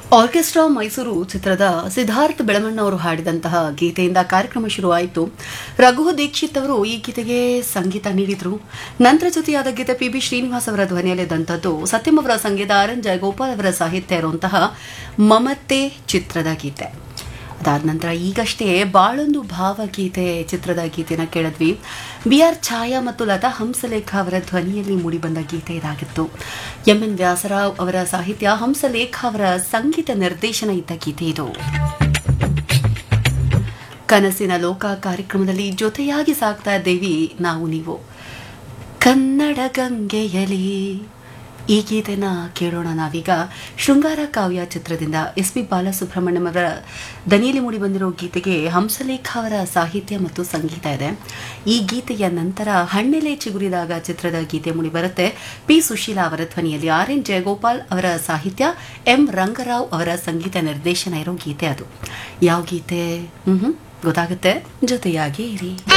orchestra Mysuru ಚಿತ್ರದ ಸಿದ್ಧಾರ್ಥ್ ಬೆಳಮಣ್ಣ ಅವರು ಹಾಡಿದಂತಹ ಗೀತೆಯಿಂದ ಕಾರ್ಯಕ್ರಮ ಶುರುವಾಯಿತು ರಘು ದೀಕ್ಷಿತ್ ಅವರು ಈ ಗೀತೆಗೆ ಸಂಗೀತ ನೀಡಿದ್ರು ನಂತರ ಜೊತೆಯಾದ ಗೀತೆ ಪಿ ಬಿ ಶ್ರೀನಿವಾಸ್ ಅವರ ಧ್ವನಿಯಲ್ಲಿದ್ದಂಥದ್ದು ಸತ್ಯಂ ಅವರ ಸಂಗೀತ ಆರ್ ಎನ್ ಜಯಗೋಪಾಲ್ ಅವರ ಸಾಹಿತ್ಯ ಇರುವಂತಹ ಮಮತೆ ಚಿತ್ರದ ಗೀತೆ ಅದಾದ ನಂತರ ಈಗಷ್ಟೇ ಬಾಳೊಂದು ಭಾವಗೀತೆ ಚಿತ್ರದ ಗೀತೆನ ಕೇಳಿದ್ವಿ ಬಿ ಆರ್ ಛಾಯಾ ಮತ್ತು ಲತಾ ಹಂಸಲೇಖ ಅವರ ಧ್ವನಿಯಲ್ಲಿ ಮೂಡಿಬಂದ ಗೀತೆ ಇದಾಗಿತ್ತು ಎಂ ಎನ್ ವ್ಯಾಸರಾವ್ ಅವರ ಸಾಹಿತ್ಯ ಹಂಸಲೇಖ ಅವರ ಸಂಗೀತ ನಿರ್ದೇಶನ ಇದ್ದ ಗೀತೆ ಇದು ಕನಸಿನ ಲೋಕ ಕಾರ್ಯಕ್ರಮದಲ್ಲಿ ಜೊತೆಯಾಗಿ ಸಾಕ್ತಾ ಇದ್ದೇವಿ ನಾವು ನೀವು ಕನ್ನಡ ಗಂಗೆಯಲಿ ಈ ಗೀತೆನ ಕೇಳೋಣ ನಾವೀಗ ಶೃಂಗಾರ ಕಾವ್ಯ ಚಿತ್ರದಿಂದ ಎಸ್ ಪಿ ಬಾಲಸುಬ್ರಹ್ಮಣ್ಯಂ ಅವರ ದನಿಯಲ್ಲಿ ಮೂಡಿ ಬಂದಿರೋ ಗೀತೆಗೆ ಹಂಸಲೇಖ ಅವರ ಸಾಹಿತ್ಯ ಮತ್ತು ಸಂಗೀತ ಇದೆ ಈ ಗೀತೆಯ ನಂತರ ಹಣ್ಣೆಲೆ ಚಿಗುರಿದಾಗ ಚಿತ್ರದ ಗೀತೆ ಮೂಡಿ ಬರುತ್ತೆ ಪಿ ಸುಶೀಲಾ ಅವರ ಧ್ವನಿಯಲ್ಲಿ ಆರ್ ಎನ್ ಜಯಗೋಪಾಲ್ ಅವರ ಸಾಹಿತ್ಯ ಎಂ ರಂಗರಾವ್ ಅವರ ಸಂಗೀತ ನಿರ್ದೇಶನ ಇರೋ ಗೀತೆ ಅದು ಯಾವ ಗೀತೆ ಹ್ಮ್ ಗೊತ್ತಾಗುತ್ತೆ ಜೊತೆಯಾಗಿ ಇರಿ